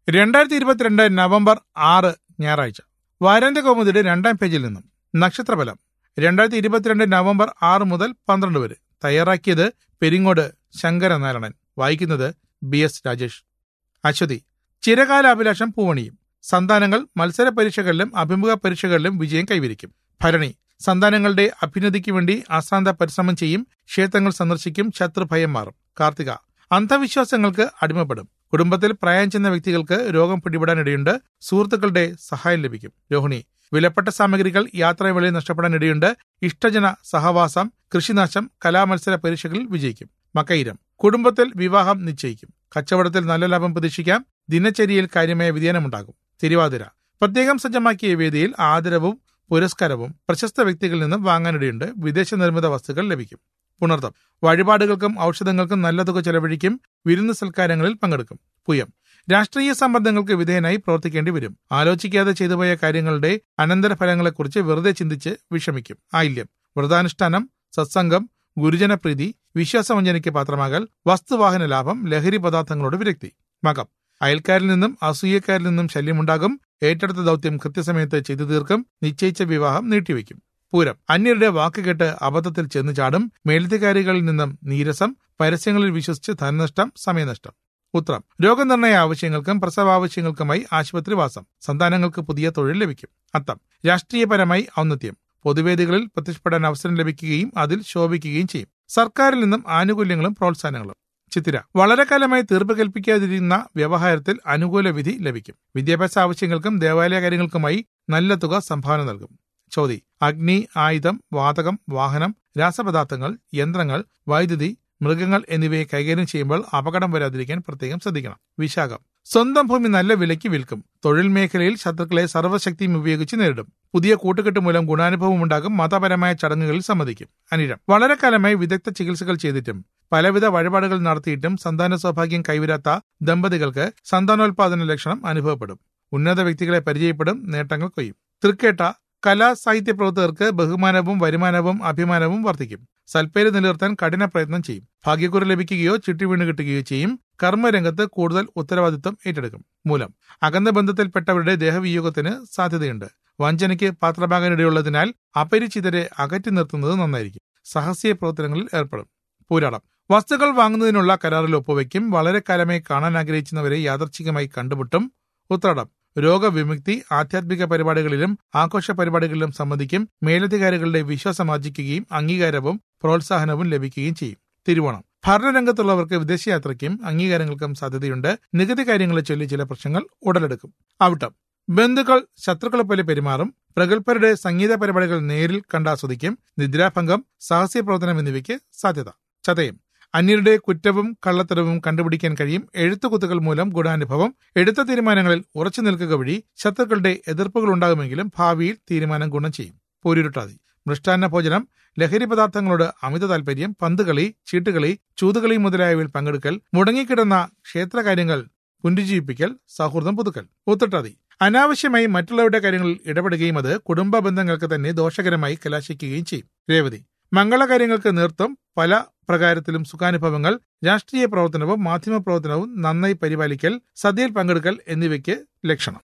രണ്ടായിരത്തി ഇരുപത്തിരണ്ട് നവംബർ ആറ് ഞായറാഴ്ച വാരാന്ത്യ കൗമുദിയുടെ രണ്ടാം പേജിൽ നിന്നും നക്ഷത്രഫലം രണ്ടായിരത്തി ഇരുപത്തിരണ്ട് നവംബർ ആറ് മുതൽ പന്ത്രണ്ട് വരെ തയ്യാറാക്കിയത് പെരിങ്ങോട് ശങ്കരനാരായണൻ വായിക്കുന്നത് ബി എസ് രാജേഷ് അശ്വതി ചിരകാല അഭിലാഷം പൂവണിയും സന്താനങ്ങൾ മത്സര പരീക്ഷകളിലും അഭിമുഖ പരീക്ഷകളിലും വിജയം കൈവരിക്കും ഭരണി സന്താനങ്ങളുടെ അഭ്യുന്നതിക്ക് വേണ്ടി അശ്രാന്ത പരിശ്രമം ചെയ്യും ക്ഷേത്രങ്ങൾ സന്ദർശിക്കും ശത്രുഭയം മാറും കാർത്തിക അന്ധവിശ്വാസങ്ങൾക്ക് അടിമപ്പെടും കുടുംബത്തിൽ പ്രായം ചെന്ന വ്യക്തികൾക്ക് രോഗം പിടിപെടാനിടയുണ്ട് സുഹൃത്തുക്കളുടെ സഹായം ലഭിക്കും രോഹിണി വിലപ്പെട്ട സാമഗ്രികൾ യാത്രാവേളയിൽ നഷ്ടപ്പെടാനിടയുണ്ട് ഇഷ്ടജന സഹവാസം കൃഷിനാശം കലാമത്സര പരീക്ഷകളിൽ വിജയിക്കും മക്കയിരം കുടുംബത്തിൽ വിവാഹം നിശ്ചയിക്കും കച്ചവടത്തിൽ നല്ല ലാഭം പ്രതീക്ഷിക്കാം ദിനചര്യയിൽ കാര്യമായ വ്യതിയാനമുണ്ടാകും തിരുവാതിര പ്രത്യേകം സജ്ജമാക്കിയ വേദിയിൽ ആദരവും പുരസ്കാരവും പ്രശസ്ത വ്യക്തികളിൽ നിന്നും വാങ്ങാനിടയുണ്ട് വിദേശ നിർമ്മിത വസ്തുക്കൾ ലഭിക്കും പുണർത്തം വഴിപാടുകൾക്കും ഔഷധങ്ങൾക്കും നല്ല തുക ചെലവഴിക്കും വിരുന്ന് സൽക്കാരങ്ങളിൽ പങ്കെടുക്കും പുയം രാഷ്ട്രീയ സമ്മർദ്ദങ്ങൾക്ക് വിധേയനായി പ്രവർത്തിക്കേണ്ടി വരും ആലോചിക്കാതെ ചെയ്തുപോയ കാര്യങ്ങളുടെ അനന്തരഫലങ്ങളെക്കുറിച്ച് വെറുതെ ചിന്തിച്ച് വിഷമിക്കും ആയില്യം വ്രതാനുഷ്ഠാനം സത്സംഗം ഗുരുജനപ്രീതി വിശ്വാസവഞ്ചനയ്ക്ക് പാത്രമാകൽ വസ്തുവാഹന ലാഭം ലഹരി പദാർത്ഥങ്ങളോട് വിരക്തി മകം അയൽക്കാരിൽ നിന്നും അസൂയക്കാരിൽ നിന്നും ശല്യമുണ്ടാകും ഏറ്റെടുത്ത ദൗത്യം കൃത്യസമയത്ത് ചെയ്തു തീർക്കും നിശ്ചയിച്ച വിവാഹം നീട്ടിവെക്കും പൂരം അന്യരുടെ വാക്ക് കേട്ട് അബദ്ധത്തിൽ ചെന്നു ചാടും മേലധികാരികളിൽ നിന്നും നീരസം പരസ്യങ്ങളിൽ വിശ്വസിച്ച് ധനനഷ്ടം സമയനഷ്ടം ഉത്തരം രോഗനിർണയ ആവശ്യങ്ങൾക്കും പ്രസവാവശ്യങ്ങൾക്കുമായി ആശുപത്രിവാസം സന്താനങ്ങൾക്ക് പുതിയ തൊഴിൽ ലഭിക്കും അത്തം രാഷ്ട്രീയപരമായി ഔന്നത്യം പൊതുവേദികളിൽ പ്രത്യക്ഷപ്പെടാൻ അവസരം ലഭിക്കുകയും അതിൽ ശോഭിക്കുകയും ചെയ്യും സർക്കാരിൽ നിന്നും ആനുകൂല്യങ്ങളും പ്രോത്സാഹനങ്ങളും ചിത്തിര വളരെ കാലമായി തീർപ്പ് കൽപ്പിക്കാതിരുന്ന വ്യവഹാരത്തിൽ അനുകൂല വിധി ലഭിക്കും വിദ്യാഭ്യാസ ആവശ്യങ്ങൾക്കും ദേവാലയ കാര്യങ്ങൾക്കുമായി നല്ല തുക സംഭാവന നൽകും ചോതി അഗ്നി ആയുധം വാതകം വാഹനം രാസപദാർത്ഥങ്ങൾ യന്ത്രങ്ങൾ വൈദ്യുതി മൃഗങ്ങൾ എന്നിവയെ കൈകാര്യം ചെയ്യുമ്പോൾ അപകടം വരാതിരിക്കാൻ പ്രത്യേകം ശ്രദ്ധിക്കണം വിശാഖം സ്വന്തം ഭൂമി നല്ല വിലയ്ക്ക് വിൽക്കും തൊഴിൽ മേഖലയിൽ ശത്രുക്കളെ സർവ്വശക്തിയും ഉപയോഗിച്ച് നേരിടും പുതിയ കൂട്ടുകെട്ട് മൂലം ഗുണാനുഭവം ഉണ്ടാകും മതപരമായ ചടങ്ങുകളിൽ സമ്മതിക്കും അനിരം വളരെ കാലമായി വിദഗ്ധ ചികിത്സകൾ ചെയ്തിട്ടും പലവിധ വഴിപാടുകൾ നടത്തിയിട്ടും സന്താന സൗഭാഗ്യം കൈവരാത്ത ദമ്പതികൾക്ക് സന്താനോൽപാദന ലക്ഷണം അനുഭവപ്പെടും ഉന്നത വ്യക്തികളെ പരിചയപ്പെടും നേട്ടങ്ങൾ കൊയ്യും തൃക്കേട്ട കലാ സാഹിത്യ പ്രവർത്തകർക്ക് ബഹുമാനവും വരുമാനവും അഭിമാനവും വർദ്ധിക്കും സൽപ്പേര് നിലനിർത്താൻ കഠിന പ്രയത്നം ചെയ്യും ഭാഗ്യക്കുറി ലഭിക്കുകയോ ചിട്ടി വീണ് കിട്ടുകയോ ചെയ്യും കർമ്മരംഗത്ത് കൂടുതൽ ഉത്തരവാദിത്വം ഏറ്റെടുക്കും മൂലം അകന്ന ബന്ധത്തിൽപ്പെട്ടവരുടെ ദേഹവിയോഗത്തിന് സാധ്യതയുണ്ട് വഞ്ചനയ്ക്ക് പാത്രമാകാനിടയുള്ളതിനാൽ അപരിചിതരെ അകറ്റി നിർത്തുന്നത് നന്നായിരിക്കും സാഹസിക പ്രവർത്തനങ്ങളിൽ ഏർപ്പെടും പൂരാടം വസ്തുക്കൾ വാങ്ങുന്നതിനുള്ള കരാറിൽ ഒപ്പുവയ്ക്കും വളരെ കാലമായി കാണാൻ ആഗ്രഹിക്കുന്നവരെ യാദർച്ഛികമായി കണ്ടുമുട്ടും ഉത്രാടം രോഗവിമുക്തി ആധ്യാത്മിക പരിപാടികളിലും ആഘോഷ പരിപാടികളിലും സംബന്ധിക്കും മേലധികാരികളുടെ വിശ്വാസം ആർജിക്കുകയും അംഗീകാരവും പ്രോത്സാഹനവും ലഭിക്കുകയും ചെയ്യും തിരുവോണം ഭരണരംഗത്തുള്ളവർക്ക് വിദേശയാത്രയ്ക്കും അംഗീകാരങ്ങൾക്കും സാധ്യതയുണ്ട് നികുതി കാര്യങ്ങളെ ചൊല്ലി ചില പ്രശ്നങ്ങൾ ഉടലെടുക്കും അവിട്ടം ബന്ധുക്കൾ ശത്രുക്കളെ പോലെ പെരുമാറും പ്രഗത്ഭരുടെ സംഗീത പരിപാടികൾ നേരിൽ കണ്ടാസ്വദിക്കും നിദ്രാഭംഗം സാഹസ്യ പ്രവർത്തനം എന്നിവയ്ക്ക് സാധ്യത ചതയം അന്യരുടെ കുറ്റവും കള്ളത്തരവും കണ്ടുപിടിക്കാൻ കഴിയും എഴുത്തുകുത്തുകൾ മൂലം ഗുണാനുഭവം എടുത്ത തീരുമാനങ്ങളിൽ ഉറച്ചു നിൽക്കുക വഴി ശത്രുക്കളുടെ എതിർപ്പുകൾ ഉണ്ടാകുമെങ്കിലും ഭാവിയിൽ തീരുമാനം ഗുണം ചെയ്യും പോരുരുട്ടാതി മൃഷ്ടാന്ന ഭോജനം ലഹരി പദാർത്ഥങ്ങളോട് അമിത താൽപര്യം പന്തുകളി ചീട്ടുകളി ചൂതുകളി മുതലായവയിൽ പങ്കെടുക്കൽ മുടങ്ങിക്കിടന്ന ക്ഷേത്രകാര്യങ്ങൾ പുനരുജ്ജീവിപ്പിക്കൽ സൗഹൃദം പുതുക്കൽ ഒത്തിട്ടാതി അനാവശ്യമായി മറ്റുള്ളവരുടെ കാര്യങ്ങളിൽ ഇടപെടുകയും അത് കുടുംബ ബന്ധങ്ങൾക്ക് തന്നെ ദോഷകരമായി കലാശിക്കുകയും ചെയ്യും രേവതി മംഗളകാര്യങ്ങൾക്ക് നേതൃത്വം പല പ്രകാരത്തിലും സുഖാനുഭവങ്ങൾ രാഷ്ട്രീയ പ്രവർത്തനവും മാധ്യമ പ്രവർത്തനവും നന്നായി പരിപാലിക്കൽ സദ്യയിൽ പങ്കെടുക്കൽ എന്നിവയ്ക്ക് ലക്ഷണം